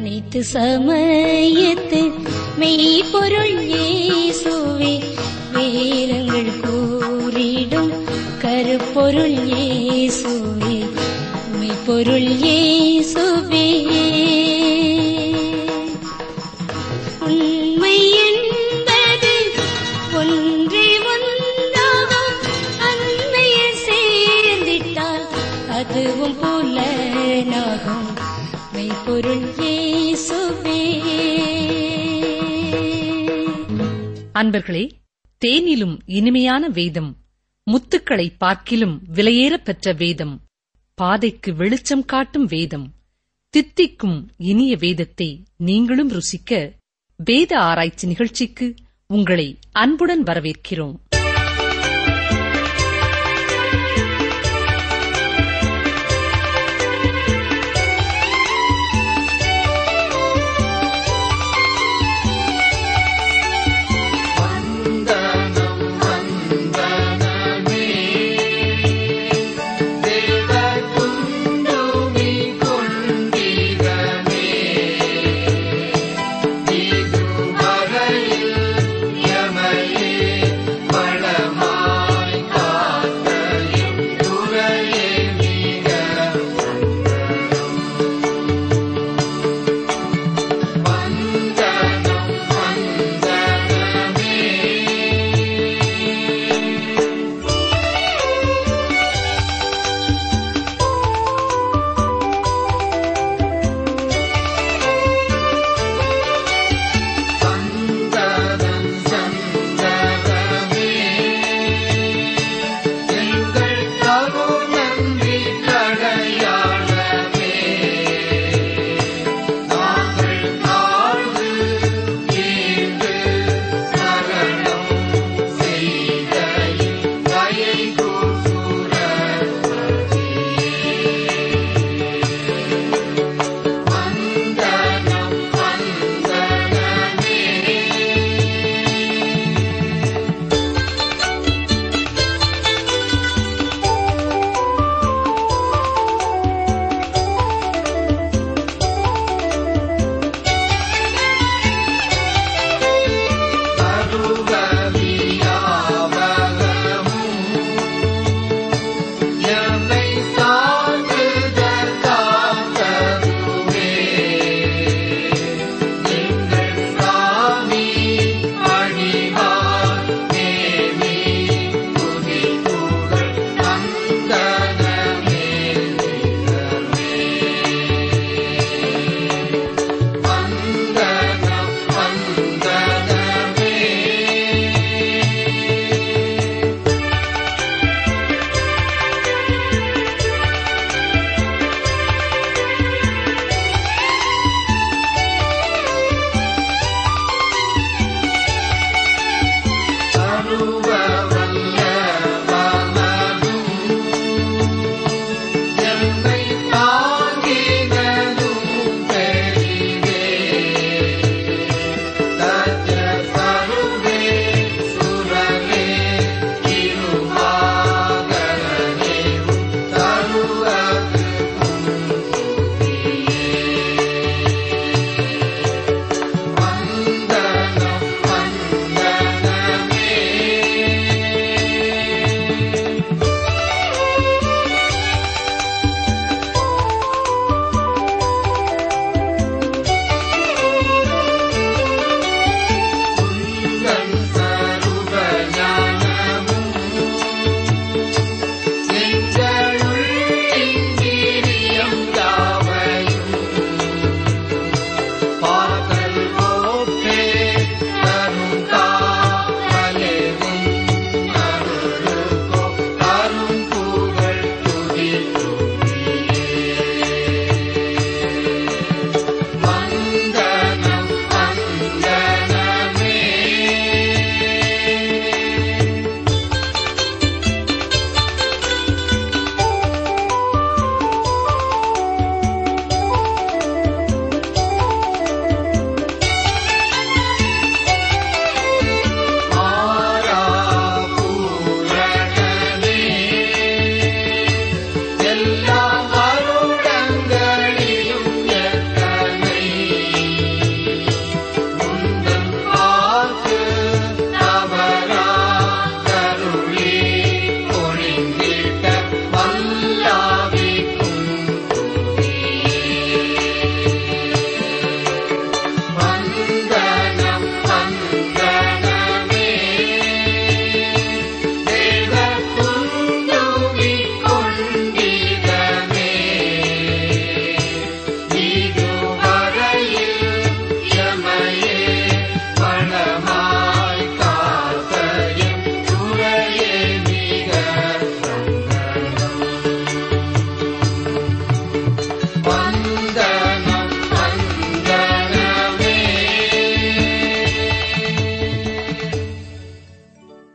அனைத்து சமயத்து மெய்ப்பொருள் இயேசுவே வேதங்கள் கூறிடும் கருப்பொருள் இயேசுவே மெய்ப்பொருள் இயேசுவே உண்மை என்பது ஒன்றே ஒன்றாகும் அன்னையில் சேர்ந்திட்டால் அதுவும் புலனாகும் மெய்ப்பொருள் இயேசுவே அன்பர்களே தேனிலும் இனிமையான வேதம் முத்துக்களை பார்க்கிலும் விலையேறப் பெற்ற வேதம் பாதைக்கு வெளிச்சம் காட்டும் வேதம் தித்திக்கும் இனிய வேதத்தை நீங்களும் ருசிக்க வேத ஆராய்ச்சி நிகழ்ச்சிக்கு உங்களை அன்புடன் வரவேற்கிறோம் இதுவரையில் எமையே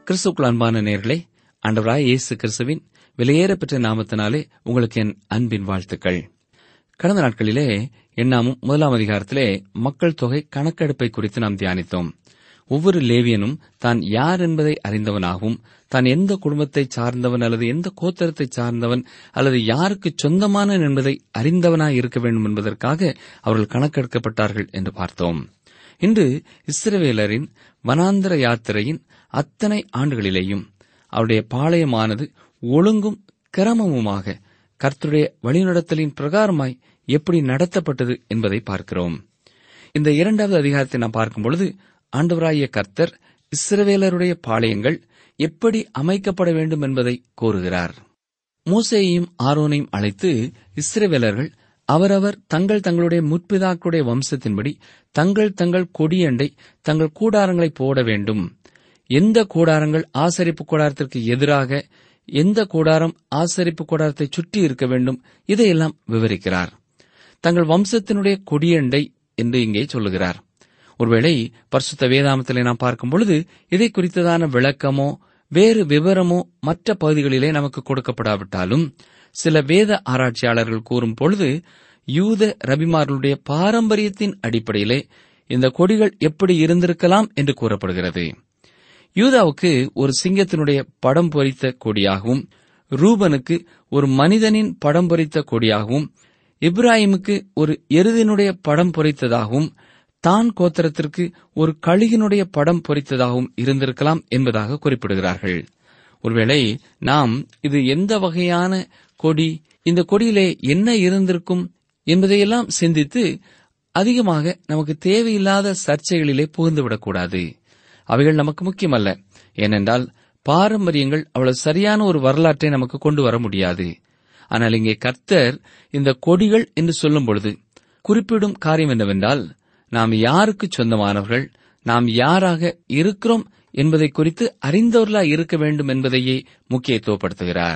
கிறிஸ்துக்குள் அன்பான நேர்களே ஆண்டவராய் இயேசு கிறிஸ்துவின் விலையேறப்பெற்ற நாமத்தினாலே உங்களுக்கு என் அன்பின் வாழ்த்துக்கள் கடந்த நாட்களிலே எண்ணாமும் முதலாம் அதிகாரத்திலே மக்கள் தொகை கணக்கெடுப்பை குறித்து நாம் தியானித்தோம் ஒவ்வொரு லேவியனும் தான் யார் என்பதை அறிந்தவனாகவும் தான் எந்த குடும்பத்தை சார்ந்தவன் அல்லது எந்த கோத்தரத்தை சார்ந்தவன் அல்லது யாருக்கு சொந்தமானவன் என்பதை அறிந்தவனாய் இருக்க வேண்டும் என்பதற்காக அவர்கள் கணக்கெடுக்கப்பட்டார்கள் என்று பார்த்தோம் இன்று இஸ்ரவேலரின் வனாந்தர யாத்திரையின் அத்தனை ஆண்டுகளிலேயும் அவருடைய பாளையமானது ஒழுங்கும் கிரமமுமாக கர்த்தருடைய வழிநடத்தலின் பிரகாரமாய் எப்படி நடத்தப்பட்டது என்பதை பார்க்கிறோம் இந்த இரண்டாவது அதிகாரத்தை நாம் பார்க்கும் பொழுது ஆண்டவராகிய கர்த்தர் இஸ்ரவேலருடைய பாளையங்கள் எப்படி அமைக்கப்பட வேண்டும் என்பதை கூறுகிறார் மோசேயையும் ஆரோனையும் அழைத்து இஸ்ரவேலர்கள் அவரவர் தங்கள் தங்களுடைய முற்பிதாக்களுடைய வம்சத்தின்படி தங்கள் தங்கள் கொடியண்டை தங்கள் கூடாரங்களை போட வேண்டும் எந்த கூடாரங்கள் ஆசரிப்பு கூடாரத்திற்கு எதிராக எந்த கூடாரம் ஆசரிப்பு கூடாரத்தை சுற்றி இருக்க வேண்டும் இதையெல்லாம் விவரிக்கிறார் தங்கள் வம்சத்தினுடைய கொடியண்டை என்று இங்கே சொல்லுகிறார் ஒருவேளை பரிசுத்த வேதாமத்திலே நாம் பார்க்கும் பொழுது இதை குறித்ததான விளக்கமோ வேறு விவரமோ மற்ற பகுதிகளிலே நமக்கு கொடுக்கப்படாவிட்டாலும் சில வேத ஆராய்ச்சியாளர்கள் கூறும் பொழுது யூத ரபிமார்களுடைய பாரம்பரியத்தின் அடிப்படையிலே இந்த கொடிகள் எப்படி இருந்திருக்கலாம் என்று கூறப்படுகிறது யூதாவுக்கு ஒரு சிங்கத்தினுடைய படம் பொறித்த கொடியாகவும் ரூபனுக்கு ஒரு மனிதனின் படம் பொறித்த கொடியாகவும் இப்ராஹிமுக்கு ஒரு எருதினுடைய படம் பொறித்ததாகவும் தான் கோத்திரத்திற்கு ஒரு கழுகினுடைய படம் பொறித்ததாகவும் இருந்திருக்கலாம் என்பதாக குறிப்பிடுகிறார்கள் ஒருவேளை நாம் இது எந்த வகையான கொடி இந்த கொடியிலே என்ன இருந்திருக்கும் என்பதையெல்லாம் சிந்தித்து அதிகமாக நமக்கு தேவையில்லாத சர்ச்சைகளிலே புகுந்துவிடக்கூடாது அவைகள் நமக்கு முக்கியமல்ல ஏனென்றால் பாரம்பரியங்கள் அவ்வளவு சரியான ஒரு வரலாற்றை நமக்கு கொண்டு வர முடியாது ஆனால் இங்கே கர்த்தர் இந்த கொடிகள் என்று சொல்லும் பொழுது குறிப்பிடும் காரியம் என்னவென்றால் நாம் யாருக்கு சொந்தமானவர்கள் நாம் யாராக இருக்கிறோம் என்பதை குறித்து அறிந்தவர்களாய் இருக்க வேண்டும் என்பதையே முக்கியத்துவப்படுத்துகிறார்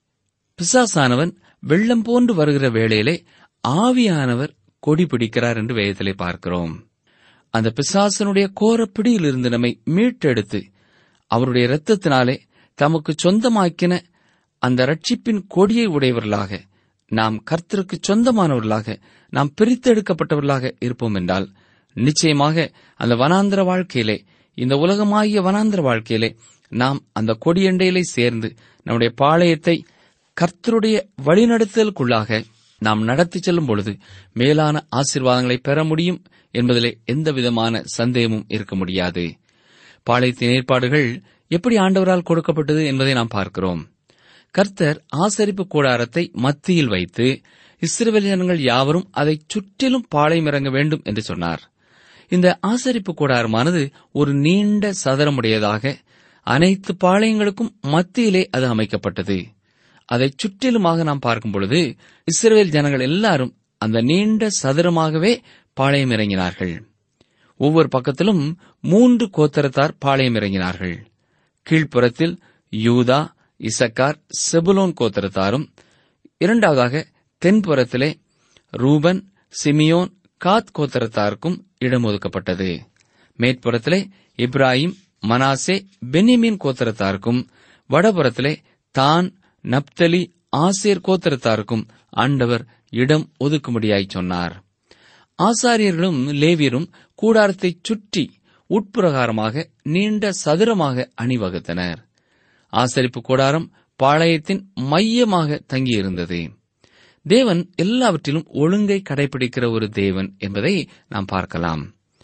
பிசாசானவன் வெள்ளம் போன்று வருகிற வேளையிலே ஆவியானவர் கொடி பிடிக்கிறார் என்று வேதத்திலே பார்க்கிறோம் அந்த பிசாசனுடைய கோரப்பிடியிலிருந்து நம்மை மீட்டெடுத்து அவருடைய இரத்தத்தினாலே தமக்கு சொந்தமாக்கின அந்த ரட்சிப்பின் கொடியை உடையவர்களாக நாம் கர்த்தருக்கு சொந்தமானவர்களாக நாம் பிரித்தெடுக்கப்பட்டவர்களாக இருப்போம் என்றால் நிச்சயமாக அந்த வனாந்திர வாழ்க்கையிலே இந்த உலகமாகிய வனாந்திர வாழ்க்கையிலே நாம் அந்த கொடியண்டையிலே சேர்ந்து நம்முடைய பாளையத்தை கர்த்தருடைய வழிநடத்தலுக்குள்ளாக நாம் நடத்தி செல்லும் பொழுது மேலான ஆசீர்வாதங்களை பெற முடியும் என்பதிலே எந்த விதமான சந்தேகமும் இருக்க முடியாது பாளையத்தின் ஏற்பாடுகள் எப்படி ஆண்டவரால் கொடுக்கப்பட்டது என்பதை நாம் பார்க்கிறோம் கர்த்தர் ஆசரிப்பு கூடாரத்தை மத்தியில் வைத்து இஸ்ரவேல் ஜனங்கள் யாவரும் அதை சுற்றிலும் பாளையம் இறங்க வேண்டும் என்று சொன்னார் இந்த ஆசரிப்பு கூடாரமானது ஒரு நீண்ட சதுரமுடையதாக அனைத்து பாளையங்களுக்கும் மத்தியிலே அது அமைக்கப்பட்டது அதை சுற்றிலுமாக நாம் பார்க்கும் பொழுது இஸ்ரவேல் ஜனங்கள் எல்லாரும் அந்த நீண்ட சதுரமாகவே பாளையம் இறங்கினார்கள் ஒவ்வொரு பக்கத்திலும் மூன்று கோத்தரத்தார் பாளையம் இறங்கினார்கள் கீழ்ப்புறத்தில் யூதா இசக்கார் செபுலோன் கோத்திரத்தாரும் இரண்டாவதாக தென்புறத்திலே ரூபன் சிமியோன் காத் கோத்திரத்தாருக்கும் இடம் ஒதுக்கப்பட்டது மேற்புறத்திலே இப்ராஹிம் மனாசே பென்னிமீன் கோத்திரத்தாருக்கும் வடபுறத்திலே தான் நப்தலி ஆசேர் கோத்திரத்தாருக்கும் ஆண்டவர் இடம் ஒதுக்கும்படியாய் சொன்னார் ஆசாரியர்களும் லேவியரும் கூடாரத்தை சுற்றி உட்பிரகாரமாக நீண்ட சதுரமாக அணிவகுத்தனர் ஆசரிப்பு கூடாரம் பாளையத்தின் மையமாக தங்கியிருந்தது தேவன் எல்லாவற்றிலும் ஒழுங்கை கடைபிடிக்கிற ஒரு தேவன் என்பதை நாம் பார்க்கலாம்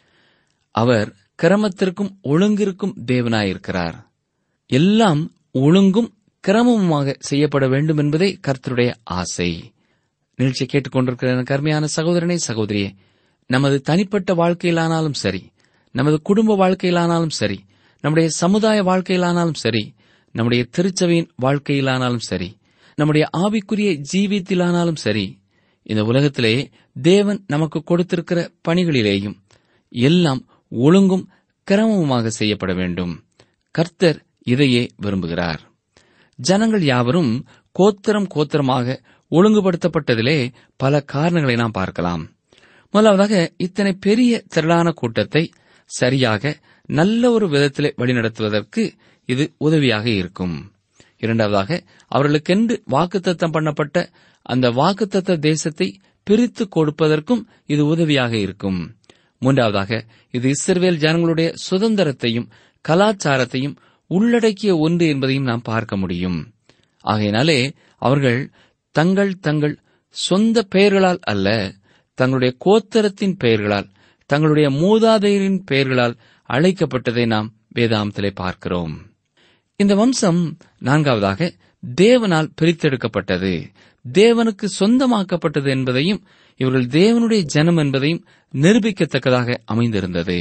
அவர் கிரமத்திற்கும் ஒழுங்கிற்கும் தேவனாயிருக்கிறார் எல்லாம் ஒழுங்கும் கிரமமுமாக செய்யப்பட வேண்டும் என்பதே கர்த்தருடைய ஆசை நிகழ்ச்சியை கேட்டுக்கொண்டிருக்கிற எனக்கு அருமையான சகோதரனே சகோதரியே நமது தனிப்பட்ட வாழ்க்கையிலானாலும் சரி நமது குடும்ப வாழ்க்கையிலானாலும் சரி நம்முடைய சமுதாய வாழ்க்கையிலானாலும் சரி நம்முடைய திருச்சபையின் வாழ்க்கையிலானாலும் சரி நம்முடைய ஆவிக்குரிய ஜீவியத்திலானாலும் சரி இந்த உலகத்திலே தேவன் நமக்கு கொடுத்திருக்கிற பணிகளிலேயும் எல்லாம் ஒழுங்கும் கிரமமுமாக செய்யப்பட வேண்டும் கர்த்தர் இதையே விரும்புகிறார் ஜனங்கள் யாவரும் கோத்திரம் கோத்திரமாக ஒழுங்குபடுத்தப்பட்டதிலே பல காரணங்களை நாம் பார்க்கலாம் முதலாவதாக இத்தனை பெரிய திரளான கூட்டத்தை சரியாக நல்ல ஒரு விதத்திலே வழிநடத்துவதற்கு இது உதவியாக இருக்கும் இரண்டாவதாக அவர்களுக்கென்று வாக்குத்தத்தம் பண்ணப்பட்ட அந்த வாக்குத்தத்த தேசத்தை பிரித்து கொடுப்பதற்கும் இது உதவியாக இருக்கும் மூன்றாவதாக இது இஸ்ரவேல் ஜனங்களுடைய சுதந்திரத்தையும் கலாச்சாரத்தையும் உள்ளடக்கிய ஒன்று என்பதையும் நாம் பார்க்க முடியும் ஆகையினாலே அவர்கள் தங்கள் தங்கள் சொந்த பெயர்களால் அல்ல தங்களுடைய கோத்தரத்தின் பெயர்களால் தங்களுடைய மூதாதையரின் பெயர்களால் அழைக்கப்பட்டதை நாம் வேதாந்தத்திலே பார்க்கிறோம் இந்த வம்சம் நான்காவதாக தேவனால் பிரித்தெடுக்கப்பட்டது தேவனுக்கு சொந்தமாக்கப்பட்டது என்பதையும் இவர்கள் தேவனுடைய ஜனம் என்பதையும் நிரூபிக்கத்தக்கதாக அமைந்திருந்தது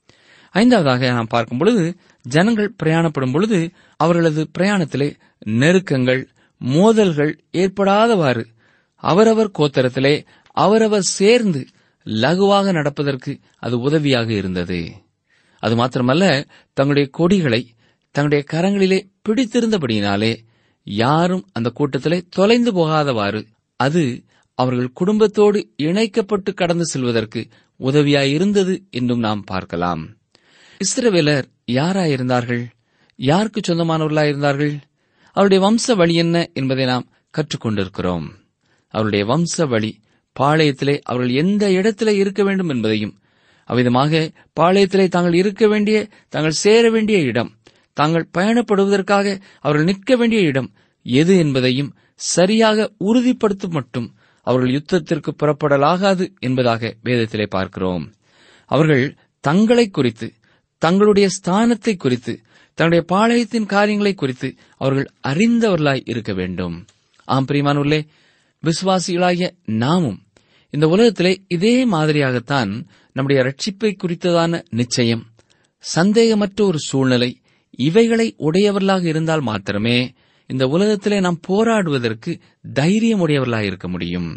ஐந்தாவதாக நாம் பார்க்கும் பொழுது ஜனங்கள் பிரயாணப்படும் பொழுது அவர்களது பிரயாணத்திலே நெருக்கங்கள் மோதல்கள் ஏற்படாதவாறு அவரவர் கோத்தரத்திலே அவரவர் சேர்ந்து லகுவாக நடப்பதற்கு அது உதவியாக இருந்தது அது மாத்திரமல்ல தங்களுடைய கொடிகளை தங்களுடைய கரங்களிலே பிடித்திருந்தபடியினாலே யாரும் அந்த கூட்டத்திலே தொலைந்து போகாதவாறு அது அவர்கள் குடும்பத்தோடு இணைக்கப்பட்டு கடந்து செல்வதற்கு உதவியாயிருந்தது என்றும் நாம் பார்க்கலாம் இஸ்ரவேலர் யாராயிருந்தார்கள் யாருக்கு சொந்தமானவர்களாயிருந்தார்கள் அவருடைய வம்ச வழி என்ன என்பதை நாம் கற்றுக்கொண்டிருக்கிறோம் அவருடைய வம்ச வழி பாளையத்திலே அவர்கள் எந்த இடத்திலே இருக்க வேண்டும் என்பதையும் அவ்விதமாக பாளையத்திலே தாங்கள் இருக்க வேண்டிய தாங்கள் சேர வேண்டிய இடம் தாங்கள் பயணப்படுவதற்காக அவர்கள் நிற்க வேண்டிய இடம் எது என்பதையும் சரியாக உறுதிப்படுத்தும் மட்டும் அவர்கள் யுத்தத்திற்கு புறப்படலாகாது என்பதாக வேதத்திலே பார்க்கிறோம் அவர்கள் தங்களை குறித்து தங்களுடைய ஸ்தானத்தை குறித்து தன்னுடைய பாளையத்தின் காரியங்களை குறித்து அவர்கள் அறிந்தவர்களாய் இருக்க வேண்டும் ஆம் பிரியமானுள்ளே விசுவாசிகளாகிய நாமும் இந்த உலகத்திலே இதே மாதிரியாகத்தான் நம்முடைய ரட்சிப்பை குறித்ததான நிச்சயம் சந்தேகமற்ற ஒரு சூழ்நிலை இவைகளை உடையவர்களாக இருந்தால் மாத்திரமே இந்த உலகத்திலே நாம் போராடுவதற்கு தைரியம் உடையவர்களாக இருக்க முடியும்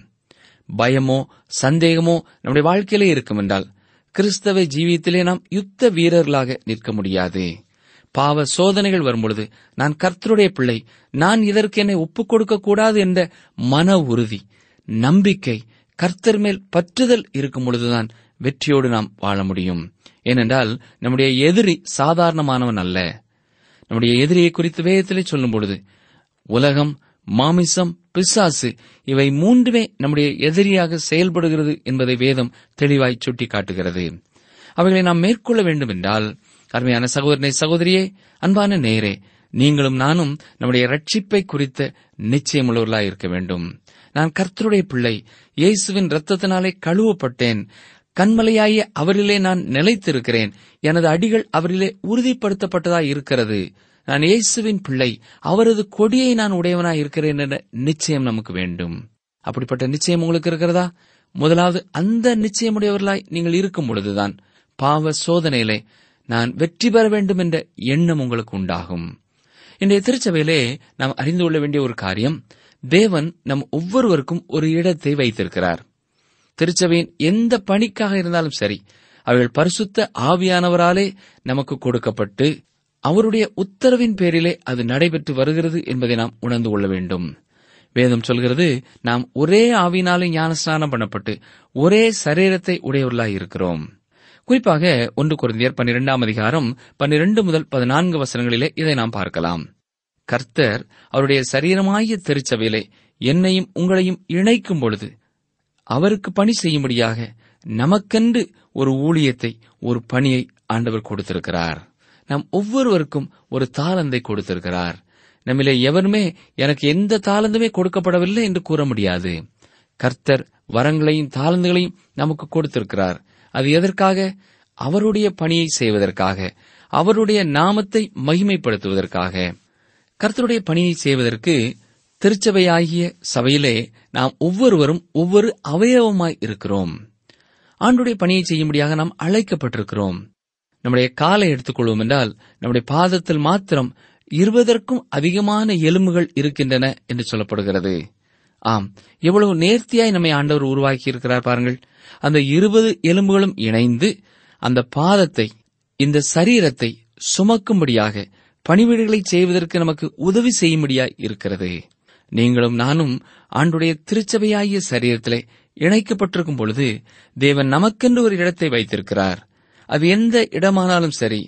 பயமோ சந்தேகமோ நம்முடைய வாழ்க்கையிலே இருக்கும் என்றால் கிறிஸ்தவ ஜீவியத்திலே நாம் யுத்த வீரர்களாக நிற்க முடியாது பாவ சோதனைகள் வரும்பொழுது நான் கர்த்தருடைய பிள்ளை நான் இதற்கு என்னை ஒப்புக் கொடுக்க கூடாது என்ற மன உறுதி நம்பிக்கை கர்த்தர் மேல் பற்றுதல் இருக்கும் பொழுதுதான் வெற்றியோடு நாம் வாழ முடியும் ஏனென்றால் நம்முடைய எதிரி சாதாரணமானவன் அல்ல நம்முடைய எதிரியை குறித்து வேதத்திலே சொல்லும் பொழுது உலகம் மாமிசம் பிசாசு இவை மூன்றுமே நம்முடைய எதிரியாக செயல்படுகிறது என்பதை வேதம் தெளிவாய் சுட்டி காட்டுகிறது அவைகளை நாம் மேற்கொள்ள வேண்டும் என்றால் அருமையான சகோதரனை சகோதரியே அன்பான நேரே நீங்களும் நானும் நம்முடைய ரட்சிப்பை குறித்த நிச்சயமுள்ளவர்களாய் இருக்க வேண்டும் நான் கர்த்தருடைய பிள்ளை இயேசுவின் இரத்தத்தினாலே கழுவப்பட்டேன் கண்மலையாகிய அவரிலே நான் நிலைத்திருக்கிறேன் எனது அடிகள் அவரிலே உறுதிப்படுத்தப்பட்டதாய் இருக்கிறது நான் இயேசுவின் பிள்ளை அவரது கொடியை நான் உடையவனாய் இருக்கிறேன் என்ற நிச்சயம் நமக்கு வேண்டும் அப்படிப்பட்ட நிச்சயம் உங்களுக்கு இருக்கிறதா முதலாவது அந்த நிச்சயமுடையவர்களாய் நீங்கள் இருக்கும் பொழுதுதான் பாவ சோதனையிலே நான் வெற்றி பெற வேண்டும் என்ற எண்ணம் உங்களுக்கு உண்டாகும் இன்றைய திருச்சபையிலே நாம் அறிந்து கொள்ள வேண்டிய ஒரு காரியம் தேவன் நம் ஒவ்வொருவருக்கும் ஒரு இடத்தை வைத்திருக்கிறார் திருச்சபையின் எந்த பணிக்காக இருந்தாலும் சரி அவர்கள் பரிசுத்த ஆவியானவராலே நமக்கு கொடுக்கப்பட்டு அவருடைய உத்தரவின் பேரிலே அது நடைபெற்று வருகிறது என்பதை நாம் உணர்ந்து கொள்ள வேண்டும் வேதம் சொல்கிறது நாம் ஒரே ஆவினாலே ஞானஸ்நானம் பண்ணப்பட்டு ஒரே சரீரத்தை உடையவர்களாய் இருக்கிறோம் குறிப்பாக ஒன்று குருந்தியர் பன்னிரெண்டாம் அதிகாரம் பன்னிரண்டு முதல் பதினான்கு வசனங்களிலே இதை நாம் பார்க்கலாம் கர்த்தர் அவருடைய சரீரமாகிய திருச்சபையிலே என்னையும் உங்களையும் இணைக்கும் பொழுது அவருக்கு பணி செய்யும்படியாக நமக்கென்று ஒரு ஊழியத்தை ஒரு பணியை ஆண்டவர் கொடுத்திருக்கிறார் நாம் ஒவ்வொருவருக்கும் ஒரு தாளந்தை கொடுத்திருக்கிறார் நம்மிலே எவருமே எனக்கு எந்த தாளந்துமே கொடுக்கப்படவில்லை என்று கூற முடியாது கர்த்தர் வரங்களையும் தாளந்துகளையும் நமக்கு கொடுத்திருக்கிறார் அது எதற்காக அவருடைய பணியை செய்வதற்காக அவருடைய நாமத்தை மகிமைப்படுத்துவதற்காக கர்த்தருடைய பணியை செய்வதற்கு திருச்சபையாகிய சபையிலே நாம் ஒவ்வொருவரும் ஒவ்வொரு அவயவமாய் இருக்கிறோம் ஆண்டுடைய பணியை செய்யும்படியாக நாம் அழைக்கப்பட்டிருக்கிறோம் நம்முடைய காலை எடுத்துக்கொள்வோம் என்றால் நம்முடைய பாதத்தில் மாத்திரம் இருபதற்கும் அதிகமான எலும்புகள் இருக்கின்றன என்று சொல்லப்படுகிறது ஆம் எவ்வளவு நேர்த்தியாய் நம்மை ஆண்டவர் உருவாக்கி இருக்கிறார் பாருங்கள் அந்த இருபது எலும்புகளும் இணைந்து அந்த பாதத்தை இந்த சரீரத்தை சுமக்கும்படியாக பணிவீடுகளை செய்வதற்கு நமக்கு உதவி செய்யும்படியாய் இருக்கிறது நீங்களும் நானும் ஆண்டுடைய திருச்சபையாகிய சரீரத்திலே இணைக்கப்பட்டிருக்கும் பொழுது தேவன் நமக்கென்று ஒரு இடத்தை வைத்திருக்கிறார் அது எந்த இடமானாலும் சரி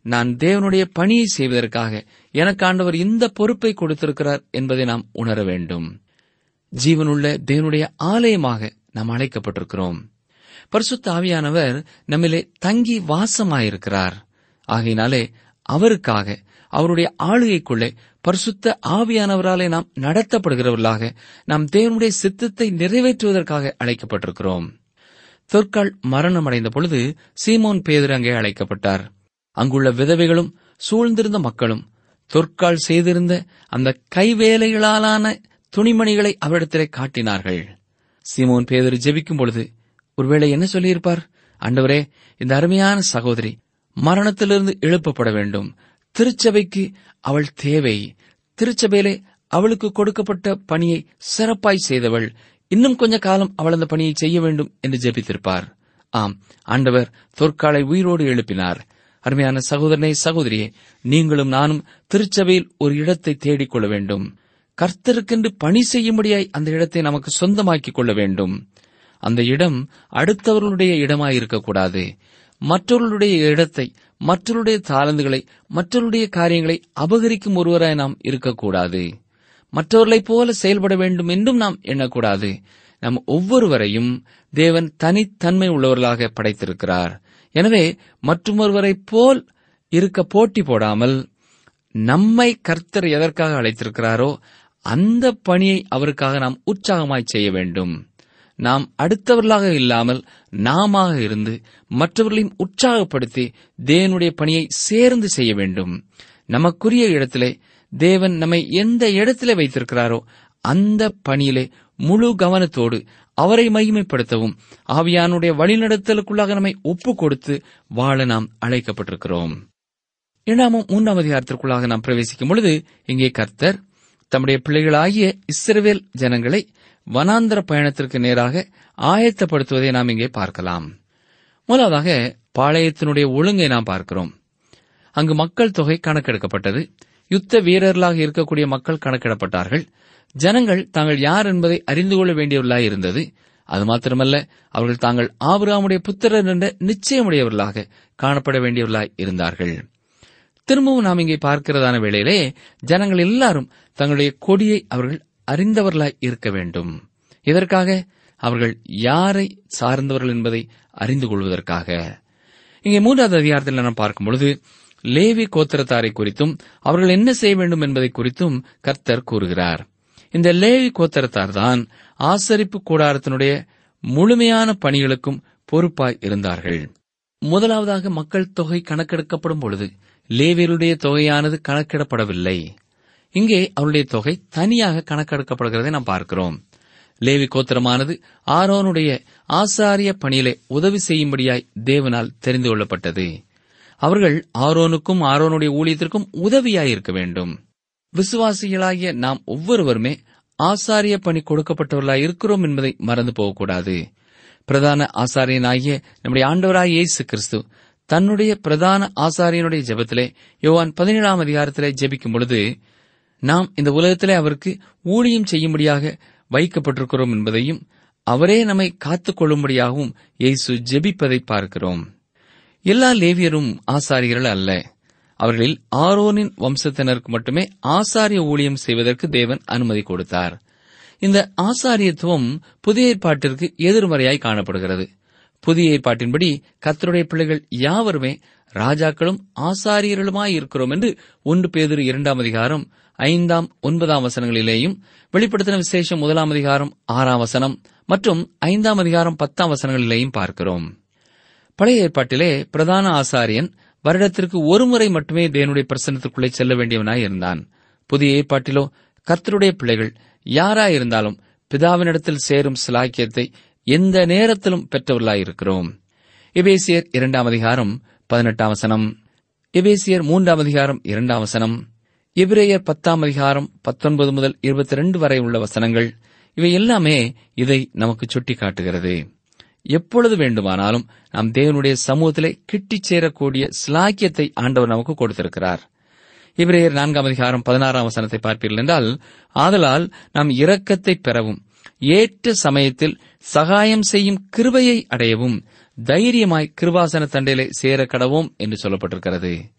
நான் தேவனுடைய பணியை செய்வதற்காக எனக்கு ஆண்டவர் இந்த பொறுப்பை கொடுத்திருக்கிறார் என்பதை நாம் உணர வேண்டும் ஜீவனுள்ள தேவனுடைய ஆலயமாக நாம் அழைக்கப்பட்டிருக்கிறோம் பரிசுத்த ஆவியானவர் நம்மிலே தங்கி வாசமாயிருக்கிறார் ஆகையினாலே அவருக்காக அவருடைய ஆளுகைக்குள்ளே பரிசுத்த ஆவியானவராலே நாம் நடத்தப்படுகிறவர்களாக நாம் தேவனுடைய சித்தத்தை நிறைவேற்றுவதற்காக அழைக்கப்பட்டிருக்கிறோம் தொற்கால் மரணம் அடைந்த பொழுது சீமோன் பேதர் அங்கே அழைக்கப்பட்டார் அங்குள்ள விதவைகளும் சூழ்ந்திருந்த மக்களும் தொற்கால் செய்திருந்த அந்த கைவேலைகளாலான துணிமணிகளை அவரிடத்திலே காட்டினார்கள் சீமோன் பேதர் ஜெபிக்கும் பொழுது ஒருவேளை என்ன சொல்லியிருப்பார் ஆண்டவரே இந்த அருமையான சகோதரி மரணத்திலிருந்து எழுப்பப்பட வேண்டும் திருச்சபைக்கு அவள் தேவை திருச்சபையிலே அவளுக்கு கொடுக்கப்பட்ட பணியை சிறப்பாய் செய்தவள் இன்னும் கொஞ்ச காலம் அவள் அந்த பணியை செய்ய வேண்டும் என்று ஜெபித்திருப்பார் ஆம் ஆண்டவர் தொற்காலை உயிரோடு எழுப்பினார் அருமையான சகோதரனே சகோதரியே நீங்களும் நானும் திருச்சபையில் ஒரு இடத்தை தேடிக்கொள்ள வேண்டும் கர்த்தருக்கென்று பணி செய்யும்படியாய் அந்த இடத்தை நமக்கு சொந்தமாக்கிக் கொள்ள வேண்டும் அந்த இடம் அடுத்தவர்களுடைய இடமாயிருக்கக்கூடாது மற்றவர்களுடைய இடத்தை மற்றவருடைய தாளந்துகளை மற்றவருடைய காரியங்களை அபகரிக்கும் ஒருவராய் நாம் இருக்கக்கூடாது மற்றவர்களைப் போல செயல்பட வேண்டும் என்றும் நாம் எண்ணக்கூடாது நம் ஒவ்வொருவரையும் தேவன் தனித்தன்மை உள்ளவர்களாக படைத்திருக்கிறார் எனவே மற்றொருவரைப் போல் இருக்க போட்டி போடாமல் நம்மை கர்த்தர் எதற்காக அழைத்திருக்கிறாரோ அந்த பணியை அவருக்காக நாம் உற்சாகமாய் செய்ய வேண்டும் நாம் அடுத்தவர்களாக இல்லாமல் நாம இருந்து மற்றவர்களையும் உற்சாகப்படுத்தி தேவனுடைய பணியை சேர்ந்து செய்ய வேண்டும் நமக்குரிய இடத்திலே தேவன் நம்மை எந்த இடத்திலே வைத்திருக்கிறாரோ அந்த பணியிலே முழு கவனத்தோடு அவரை மகிமைப்படுத்தவும் ஆவியானுடைய வழிநடத்தலுக்குள்ளாக நம்மை ஒப்பு கொடுத்து வாழ நாம் அழைக்கப்பட்டிருக்கிறோம் இரண்டாமும் மூன்றாம் அதிகாரத்திற்குள்ளாக நாம் பிரவேசிக்கும் பொழுது இங்கே கர்த்தர் தம்முடைய பிள்ளைகளாகிய இஸ்ரவேல் ஜனங்களை வனாந்தர பயணத்திற்கு நேராக ஆயத்தப்படுத்துவதை நாம் இங்கே பார்க்கலாம் முதலாவதாக பாளையத்தினுடைய ஒழுங்கை நாம் பார்க்கிறோம் அங்கு மக்கள் தொகை கணக்கெடுக்கப்பட்டது யுத்த வீரர்களாக இருக்கக்கூடிய மக்கள் கணக்கிடப்பட்டார்கள் ஜனங்கள் தாங்கள் யார் என்பதை அறிந்து கொள்ள வேண்டியவர்களாய் இருந்தது அது மாத்திரமல்ல அவர்கள் தாங்கள் ஆபிரகாமுடைய புத்திரர் என்ற நிச்சயமுடையவர்களாக காணப்பட வேண்டியவர்களாய் இருந்தார்கள் திரும்பவும் நாம் இங்கே பார்க்கிறதான வேளையிலே ஜனங்கள் எல்லாரும் தங்களுடைய கொடியை அவர்கள் அறிந்தவர்களாய் இருக்க வேண்டும் இதற்காக அவர்கள் யாரை சார்ந்தவர்கள் என்பதை அறிந்து கொள்வதற்காக இங்கே மூன்றாவது அதிகாரத்தில் நாம் பார்க்கும் பொழுது லேவி கோத்திரத்தாரை குறித்தும் அவர்கள் என்ன செய்ய வேண்டும் என்பதை குறித்தும் கர்த்தர் கூறுகிறார் இந்த லேவி கோத்திரத்தார் தான் ஆசரிப்பு கூடாரத்தினுடைய முழுமையான பணிகளுக்கும் பொறுப்பாய் இருந்தார்கள் முதலாவதாக மக்கள் தொகை கணக்கெடுக்கப்படும் பொழுது லேவியருடைய தொகையானது கணக்கிடப்படவில்லை இங்கே அவருடைய தொகை தனியாக கணக்கெடுக்கப்படுகிறதை நாம் பார்க்கிறோம் லேவி கோத்திரமானது ஆரோனுடைய ஆசாரிய பணியிலே உதவி செய்யும்படியாய் தேவனால் தெரிந்து கொள்ளப்பட்டது அவர்கள் ஆரோனுக்கும் ஆரோனுடைய ஊழியத்திற்கும் உதவியாய் இருக்க வேண்டும் விசுவாசிகளாகிய நாம் ஒவ்வொருவருமே ஆசாரிய பணி கொடுக்கப்பட்டவர்களாய் இருக்கிறோம் என்பதை மறந்து போகக்கூடாது பிரதான ஆசாரியனாகிய நம்முடைய ஆண்டவராய் இயேசு கிறிஸ்து தன்னுடைய பிரதான ஆசாரியனுடைய ஜெபத்திலே யோவான் பதினேழாம் அதிகாரத்திலே ஜெபிக்கும் பொழுது நாம் இந்த உலகத்திலே அவருக்கு ஊழியம் செய்யும்படியாக வைக்கப்பட்டிருக்கிறோம் என்பதையும் அவரே நம்மை காத்துக் கொள்ளும்படியாகவும் இயேசு ஜெபிப்பதை பார்க்கிறோம் எல்லா லேவியரும் ஆசாரியர்கள் அல்ல அவர்களில் ஆரோனின் வம்சத்தினருக்கு மட்டுமே ஆசாரிய ஊழியம் செய்வதற்கு தேவன் அனுமதி கொடுத்தார் இந்த ஆசாரியத்துவம் புதிய ஏற்பாட்டிற்கு எதிர்மறையாய் காணப்படுகிறது புதிய ஏற்பாட்டின்படி கர்த்தருடைய பிள்ளைகள் யாவருமே ராஜாக்களும் ஆசாரியர்களுமாய் இருக்கிறோம் என்று ஒன்று பேதிரு இரண்டாம் அதிகாரம் ஐந்தாம் ஒன்பதாம் வசனங்களிலேயும் வெளிப்படுத்தின விசேஷம் முதலாம் அதிகாரம் ஆறாம் வசனம் மற்றும் ஐந்தாம் அதிகாரம் பத்தாம் வசனங்களிலேயும் பார்க்கிறோம் பழைய ஏற்பாட்டிலே பிரதான ஆசாரியன் வருடத்திற்கு ஒருமுறை மட்டுமே தேவனுடைய பிரசன்னத்திற்குள்ளே செல்ல வேண்டியவனாய் இருந்தான் புதிய ஏற்பாட்டிலோ கர்த்தருடைய பிள்ளைகள் யாராயிருந்தாலும் பிதாவினிடத்தில் சேரும் சிலாக்கியத்தை எந்த நேரத்திலும் பெற்றவர்களாயிருக்கிறோம் எபேசியர் இரண்டாம் அதிகாரம் பதினெட்டாம் வசனம் எபேசியர் மூன்றாம் அதிகாரம் இரண்டாம் வசனம் எபிரேயர் பத்தாம் அதிகாரம் பத்தொன்பது முதல் இருபத்தி ரெண்டு வரை உள்ள வசனங்கள் இவை எல்லாமே இதை நமக்கு சுட்டி காட்டுகிறது எப்பொழுது வேண்டுமானாலும் நாம் தேவனுடைய சமூகத்திலே கிட்டிச் சேரக்கூடிய சிலாக்கியத்தை ஆண்டவர் நமக்கு கொடுத்திருக்கிறார் இவரையர் நான்காம் அதிகாரம் பதினாறாம் வசனத்தை பார்ப்பீர்கள் என்றால் ஆதலால் நாம் இரக்கத்தை பெறவும் ஏற்ற சமயத்தில் சகாயம் செய்யும் கிருபையை அடையவும் தைரியமாய் கிருபாசன தண்டையிலே சேர கடவோம் என்று சொல்லப்பட்டிருக்கிறது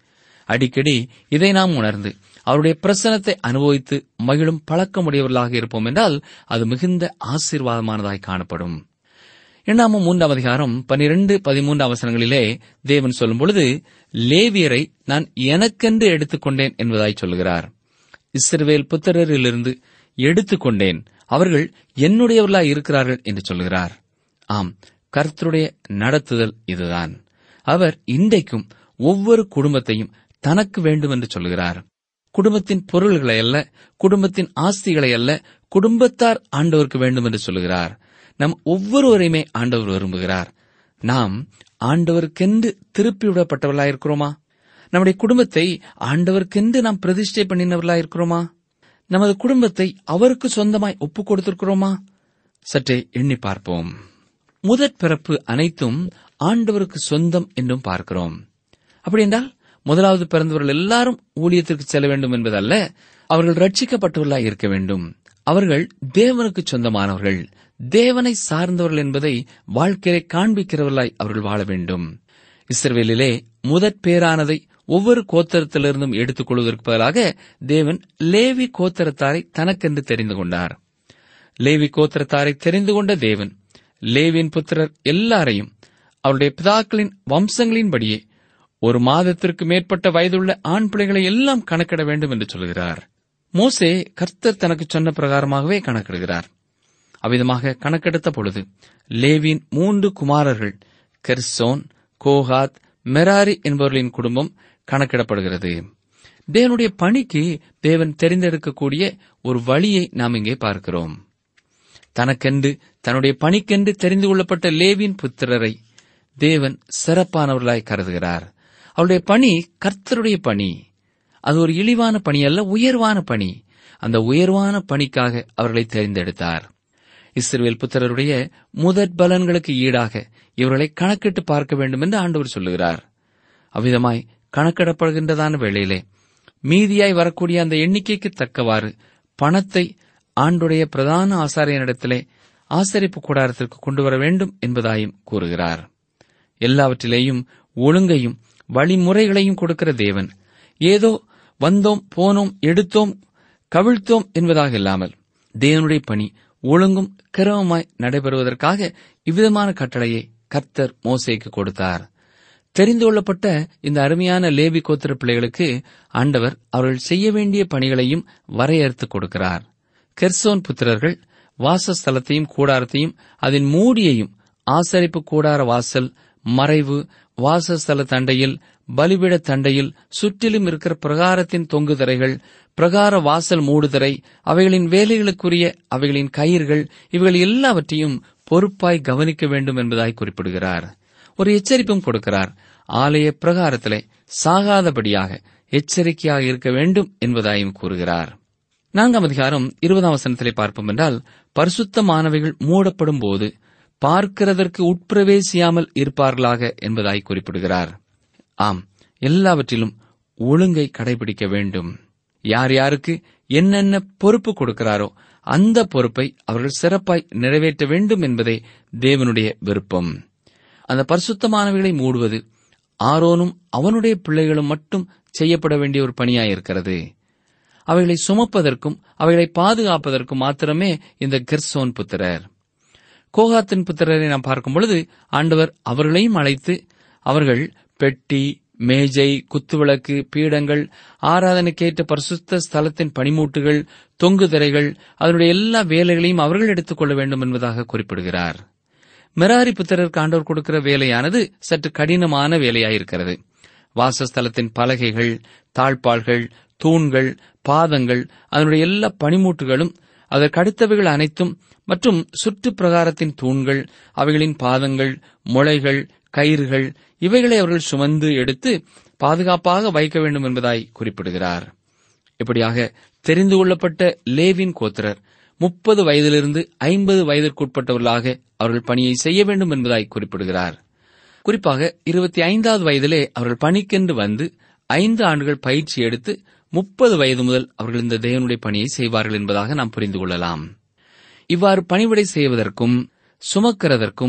அடிக்கடி இதை நாம் உணர்ந்து அவருடைய பிரசனத்தை அனுபவித்து மகிழும் பழக்கமுடையவர்களாக இருப்போம் என்றால் அது மிகுந்த ஆசீர்வாதமானதாய் காணப்படும் இரண்டாம் மூன்றாம் அதிகாரம் பனிரெண்டு பதிமூன்று அவசரங்களிலே தேவன் சொல்லும் பொழுது லேவியரை நான் எனக்கென்று எடுத்துக்கொண்டேன் என்பதாய் சொல்கிறார் இஸ்ரவேல் புத்திரரிலிருந்து எடுத்துக்கொண்டேன் அவர்கள் என்னுடையவர்களாய் இருக்கிறார்கள் என்று சொல்கிறார் ஆம் கர்த்தருடைய நடத்துதல் இதுதான் அவர் இன்றைக்கும் ஒவ்வொரு குடும்பத்தையும் தனக்கு வேண்டும் என்று சொல்கிறார் குடும்பத்தின் பொருள்களை அல்ல குடும்பத்தின் ஆஸ்திகளை அல்ல குடும்பத்தார் ஆண்டவருக்கு வேண்டும் என்று சொல்கிறார் நம் ஒவ்வொருவரையுமே ஆண்டவர் விரும்புகிறார் நாம் ஆண்டவருக்கென்று திருப்பி விடப்பட்டவர்களா இருக்கிறோமா நம்முடைய குடும்பத்தை ஆண்டவருக்கென்று நாம் பிரதிஷ்டை பண்ணினவர்களா இருக்கிறோமா நமது குடும்பத்தை அவருக்கு சொந்தமாய் ஒப்புக் கொடுத்திருக்கிறோமா சற்றே எண்ணி பார்ப்போம் முதற் பிறப்பு அனைத்தும் ஆண்டவருக்கு சொந்தம் என்றும் பார்க்கிறோம் அப்படி என்றால் முதலாவது பிறந்தவர்கள் எல்லாரும் ஊழியத்திற்கு செல்ல வேண்டும் என்பதல்ல அவர்கள் ரட்சிக்கப்பட்டவர்களாய் இருக்க வேண்டும் அவர்கள் தேவனுக்கு சொந்தமானவர்கள் தேவனை சார்ந்தவர்கள் என்பதை வாழ்க்கையை காண்பிக்கிறவர்களாய் அவர்கள் வாழ வேண்டும் இஸ்ரவேலிலே முதற் பேரானதை ஒவ்வொரு கோத்தரத்திலிருந்தும் எடுத்துக் கொள்வதற்கு பதிலாக தேவன் லேவி கோத்தரத்தாரை தனக்கென்று தெரிந்து கொண்டார் லேவி கோத்திரத்தாரை தெரிந்து கொண்ட தேவன் லேவியின் புத்திரர் எல்லாரையும் அவருடைய பிதாக்களின் வம்சங்களின்படியே ஒரு மாதத்திற்கு மேற்பட்ட வயதுள்ள ஆண் பிள்ளைகளை எல்லாம் கணக்கிட வேண்டும் என்று சொல்கிறார் மோசே கர்த்தர் தனக்கு சொன்ன பிரகாரமாகவே கணக்கிடுகிறார் அவ்விதமாக கணக்கெடுத்த பொழுது லேவியின் மூன்று குமாரர்கள் கெர்சோன் கோஹாத் மெராரி என்பவர்களின் குடும்பம் கணக்கிடப்படுகிறது தேவனுடைய பணிக்கு தேவன் தெரிந்தெடுக்கக்கூடிய ஒரு வழியை நாம் இங்கே பார்க்கிறோம் தனக்கென்று தன்னுடைய பணிக்கென்று தெரிந்து கொள்ளப்பட்ட லேவியின் புத்திரரை தேவன் சிறப்பானவர்களாய் கருதுகிறார் அவருடைய பணி கர்த்தருடைய பணி அது ஒரு இழிவான பணி அல்ல உயர்வான பணி அந்த உயர்வான பணிக்காக அவர்களை தெரிந்தெடுத்தார் இஸ்ரவேல் புத்திரருடைய முதற் பலன்களுக்கு ஈடாக இவர்களை கணக்கிட்டு பார்க்க வேண்டும் என்று ஆண்டவர் சொல்லுகிறார் அவ்விதமாய் கணக்கிடப்படுகின்றதான வேளையிலே மீதியாய் வரக்கூடிய அந்த எண்ணிக்கைக்கு தக்கவாறு பணத்தை ஆண்டுடைய பிரதான ஆசாரியனிடத்திலே ஆசரிப்பு கூடாரத்திற்கு கொண்டு வர வேண்டும் என்பதாயும் கூறுகிறார் எல்லாவற்றிலேயும் ஒழுங்கையும் வழிமுறைகளையும் கொடுக்கிற தேவன் ஏதோ வந்தோம் போனோம் எடுத்தோம் கவிழ்த்தோம் என்பதாக இல்லாமல் தேவனுடைய பணி ஒழுங்கும் கிரமமாய் நடைபெறுவதற்காக இவ்விதமான கட்டளையை கர்த்தர் மோசேக்கு கொடுத்தார் தெரிந்து கொள்ளப்பட்ட இந்த அருமையான லேவி கோத்திர பிள்ளைகளுக்கு ஆண்டவர் அவர்கள் செய்ய வேண்டிய பணிகளையும் வரையறுத்து கொடுக்கிறார் கெர்சோன் புத்திரர்கள் வாசஸ்தலத்தையும் கூடாரத்தையும் அதன் மூடியையும் ஆசரிப்பு கூடார வாசல் மறைவு வாசஸ்தல தண்டையில் பலிபீட தண்டையில் சுற்றிலும் இருக்கிற பிரகாரத்தின் தொங்குதிரைகள் பிரகார வாசல் மூடுதிரை அவைகளின் வேலைகளுக்குரிய அவைகளின் கயிர்கள் இவைகள் எல்லாவற்றையும் பொறுப்பாய் கவனிக்க வேண்டும் என்பதாய் குறிப்பிடுகிறார் ஒரு எச்சரிப்பும் கொடுக்கிறார் ஆலய பிரகாரத்திலே சாகாதபடியாக எச்சரிக்கையாக இருக்க வேண்டும் என்பதாயும் கூறுகிறார் நான்காம் அதிகாரம் இருபதாம் வசனத்திலே பார்ப்போம் என்றால் பரிசுத்தமானவைகள் மூடப்படும் போது பார்க்கிறதற்கு உட்பிரவேசியாமல் இருப்பார்களாக என்பதாய் குறிப்பிடுகிறார் ஆம் எல்லாவற்றிலும் ஒழுங்கை கடைபிடிக்க வேண்டும் யார் யாருக்கு என்னென்ன பொறுப்பு கொடுக்கிறாரோ அந்த பொறுப்பை அவர்கள் சிறப்பாய் நிறைவேற்ற வேண்டும் என்பதே தேவனுடைய விருப்பம் அந்த பரிசுத்தமானவைகளை மூடுவது ஆரோனும் அவனுடைய பிள்ளைகளும் மட்டும் செய்யப்பட வேண்டிய ஒரு பணியாயிருக்கிறது அவைகளை சுமப்பதற்கும் அவைகளை பாதுகாப்பதற்கும் மாத்திரமே இந்த கெர்சோன் புத்திரர் கோகாத்தின் புத்திரரை நாம் பார்க்கும் பொழுது ஆண்டவர் அவர்களையும் அழைத்து அவர்கள் பெட்டி மேஜை குத்துவிளக்கு பீடங்கள் ஆராதனைக்கேற்ற பரிசுத்த ஸ்தலத்தின் பனிமூட்டுகள் தொங்கு திரைகள் அதனுடைய எல்லா வேலைகளையும் அவர்கள் எடுத்துக் கொள்ள வேண்டும் என்பதாக குறிப்பிடுகிறார் மெராரி புத்திரருக்கு ஆண்டவர் கொடுக்கிற வேலையானது சற்று கடினமான வேலையாயிருக்கிறது வாசஸ்தலத்தின் பலகைகள் தாழ்பாள்கள் தூண்கள் பாதங்கள் அதனுடைய எல்லா பனிமூட்டுகளும் அதற்கு அடுத்தவைகள் அனைத்தும் மற்றும் சுற்று பிரகாரத்தின் தூண்கள் அவைகளின் பாதங்கள் முளைகள் கயிறுகள் இவைகளை அவர்கள் சுமந்து எடுத்து பாதுகாப்பாக வைக்க வேண்டும் என்பதாய் குறிப்பிடுகிறார் இப்படியாக தெரிந்து கொள்ளப்பட்ட லேவின் கோத்திரர் முப்பது வயதிலிருந்து ஐம்பது வயதிற்குட்பட்டவர்களாக அவர்கள் பணியை செய்ய வேண்டும் என்பதாய் குறிப்பிடுகிறார் குறிப்பாக இருபத்தி ஐந்தாவது வயதிலே அவர்கள் பணிக்கென்று வந்து ஐந்து ஆண்டுகள் பயிற்சி எடுத்து முப்பது வயது முதல் அவர்கள் இந்த தேவனுடைய பணியை செய்வார்கள் என்பதாக நாம் புரிந்து கொள்ளலாம் இவ்வாறு பணிவிடை செய்வதற்கும் சுமக்கிறதற்கும்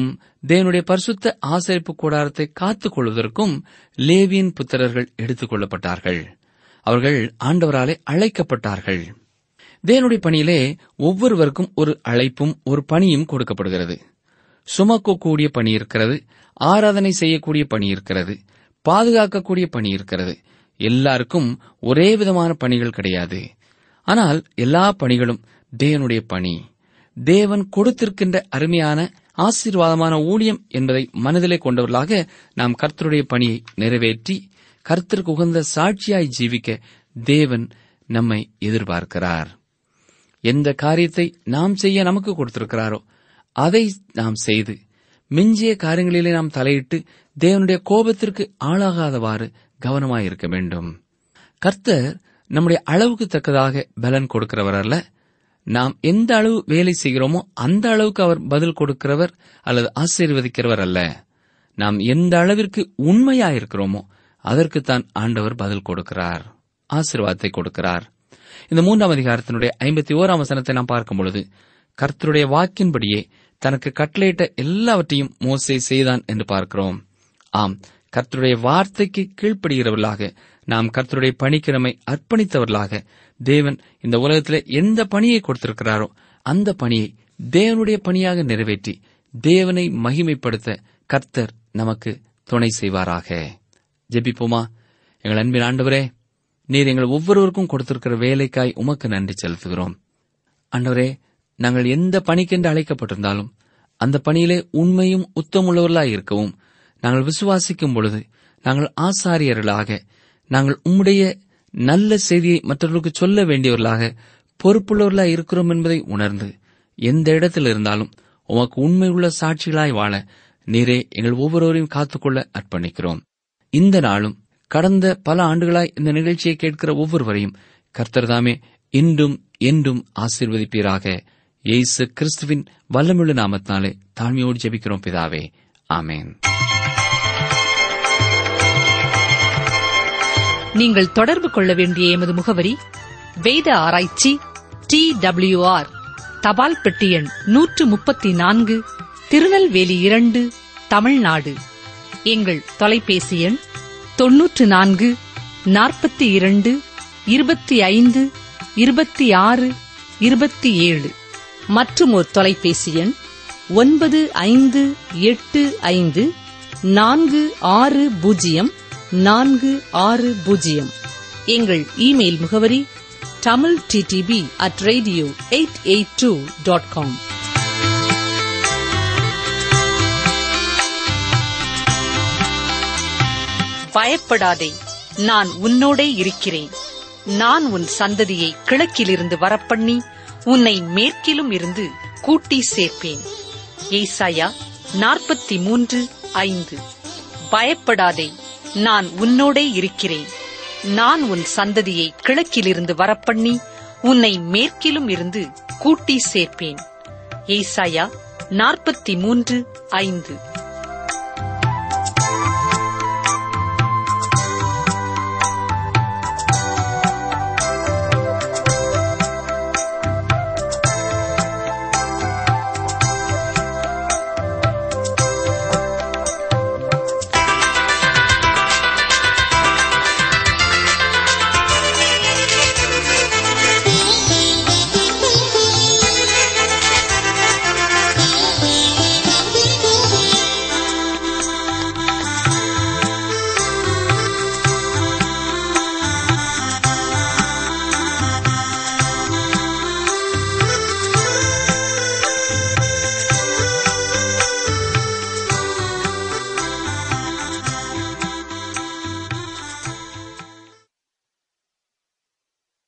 தேவனுடைய பரிசுத்த ஆசரிப்பு கூடாரத்தை காத்துக் கொள்வதற்கும் லேவியின் புத்திரர்கள் எடுத்துக் கொள்ளப்பட்டார்கள் அவர்கள் ஆண்டவராலே அழைக்கப்பட்டார்கள் தேவனுடைய பணியிலே ஒவ்வொருவருக்கும் ஒரு அழைப்பும் ஒரு பணியும் கொடுக்கப்படுகிறது சுமக்கக்கூடிய பணி இருக்கிறது ஆராதனை செய்யக்கூடிய பணி இருக்கிறது பாதுகாக்கக்கூடிய பணி இருக்கிறது எல்லாருக்கும் ஒரே விதமான பணிகள் கிடையாது ஆனால் எல்லா பணிகளும் தேவனுடைய பணி தேவன் கொடுத்திருக்கின்ற அருமையான ஆசீர்வாதமான ஊழியம் என்பதை மனதிலே கொண்டவர்களாக நாம் கர்த்தருடைய பணியை நிறைவேற்றி கர்த்தருக்கு உகந்த சாட்சியாய் ஜீவிக்க தேவன் நம்மை எதிர்பார்க்கிறார் எந்த காரியத்தை நாம் செய்ய நமக்கு கொடுத்திருக்கிறாரோ அதை நாம் செய்து மிஞ்சிய காரியங்களிலே நாம் தலையிட்டு தேவனுடைய கோபத்திற்கு ஆளாகாதவாறு கவனமாயிருக்க வேண்டும் கர்த்தர் நம்முடைய அளவுக்கு தக்கதாக பலன் கொடுக்கிறவர் அல்ல நாம் எந்த அளவு வேலை செய்கிறோமோ அந்த அளவுக்கு அவர் பதில் கொடுக்கிறவர் அல்லது ஆசீர்வதிக்கிறவர் அல்ல நாம் எந்த அளவிற்கு உண்மையாயிருக்கிறோமோ அதற்குத்தான் ஆண்டவர் பதில் கொடுக்கிறார் ஆசீர்வாதத்தை கொடுக்கிறார் இந்த மூன்றாம் அதிகாரத்தினுடைய ஐம்பத்தி ஓராம் வசனத்தை நாம் பார்க்கும் பொழுது கர்த்தருடைய வாக்கின்படியே தனக்கு கட்டளையிட்ட எல்லாவற்றையும் மோசே செய்தான் என்று பார்க்கிறோம் ஆம் கர்த்தருடைய வார்த்தைக்கு கீழ்ப்படுகிறவர்களாக நாம் கர்த்தருடைய பணிக்கு நம்மை அர்ப்பணித்தவர்களாக தேவன் இந்த உலகத்திலே எந்த பணியை கொடுத்திருக்கிறாரோ அந்த பணியை தேவனுடைய பணியாக நிறைவேற்றி தேவனை மகிமைப்படுத்த கர்த்தர் நமக்கு துணை செய்வாராக ஜெபிப்போமா எங்கள் அன்பின் ஆண்டவரே நீர் எங்கள் ஒவ்வொருவருக்கும் கொடுத்திருக்கிற வேலைக்காய் உமக்கு நன்றி செலுத்துகிறோம் ஆண்டவரே நாங்கள் எந்த பணிக்கென்று அழைக்கப்பட்டிருந்தாலும் அந்த பணியிலே உண்மையும் உத்தமுள்ளவர்களாய் இருக்கவும் நாங்கள் விசுவாசிக்கும் பொழுது நாங்கள் ஆசாரியர்களாக நாங்கள் உம்முடைய நல்ல செய்தியை மற்றவர்களுக்கு சொல்ல வேண்டியவர்களாக பொறுப்புள்ளவர்களாய் இருக்கிறோம் என்பதை உணர்ந்து எந்த இடத்தில் இருந்தாலும் உமக்கு உண்மை உள்ள சாட்சிகளாய் வாழ நீரே எங்கள் ஒவ்வொருவரையும் காத்துக்கொள்ள அர்ப்பணிக்கிறோம் இந்த நாளும் கடந்த பல ஆண்டுகளாய் இந்த நிகழ்ச்சியை கேட்கிற ஒவ்வொருவரையும் கர்த்தர்தாமே இன்றும் என்றும் ஆசீர்வதிப்பீராக இயேசு கிறிஸ்துவின் வல்லமுள்ள நாமத்தினாலே தாழ்மையோடு ஜெபிக்கிறோம் பிதாவே ஆமேன் நீங்கள் தொடர்பு கொள்ள வேண்டிய எமது முகவரி வேத ஆராய்ச்சி டி ஆர் தபால் பெட்டி எண் நூற்று முப்பத்தி நான்கு திருநெல்வேலி இரண்டு தமிழ்நாடு எங்கள் தொலைபேசி எண் தொன்னூற்று நான்கு நாற்பத்தி இரண்டு இருபத்தி ஐந்து இருபத்தி ஆறு இருபத்தி ஏழு மற்றும் ஒரு தொலைபேசி எண் ஒன்பது ஐந்து எட்டு ஐந்து நான்கு ஆறு பூஜ்ஜியம் நான்கு ஆறு பூஜ்ஜியம் எங்கள் இமெயில் முகவரி Tamil DTP at radio eight eight two dot com பயப்படாதே நான் உன்னோடே இருக்கிறேன் நான் உன் சந்ததியை கிழக்கிலிருந்து வரப்பண்ணி உன்னை மேற்கிலும் இருந்து கூட்டி சேர்ப்பேன் ஏசாயா நாற்பத்தி மூன்று ஐந்து பயப்படாதே நான் உன்னோடே இருக்கிறேன் நான் உன் சந்ததியை கிழக்கிலிருந்து வரப்பண்ணி உன்னை மேற்கிலும் இருந்து கூட்டி சேர்ப்பேன் ஏசாயா நாற்பத்தி மூன்று ஐந்து